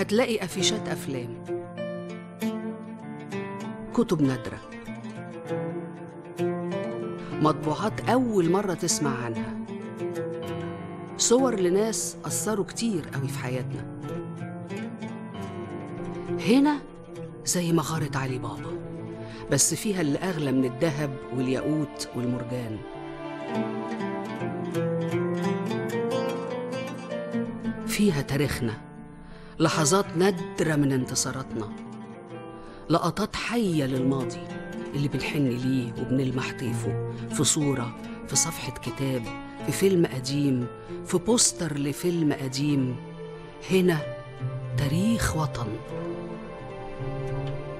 هتلاقي أفيشات أفلام كتب نادرة مطبوعات أول مرة تسمع عنها صور لناس أثروا كتير قوي في حياتنا هنا زي مغارة علي بابا بس فيها اللي أغلى من الذهب والياقوت والمرجان فيها تاريخنا لحظات نادرة من انتصاراتنا لقطات حية للماضي اللي بنحن ليه وبنلمح طيفه في صورة في صفحة كتاب في فيلم قديم في بوستر لفيلم قديم هنا تاريخ وطن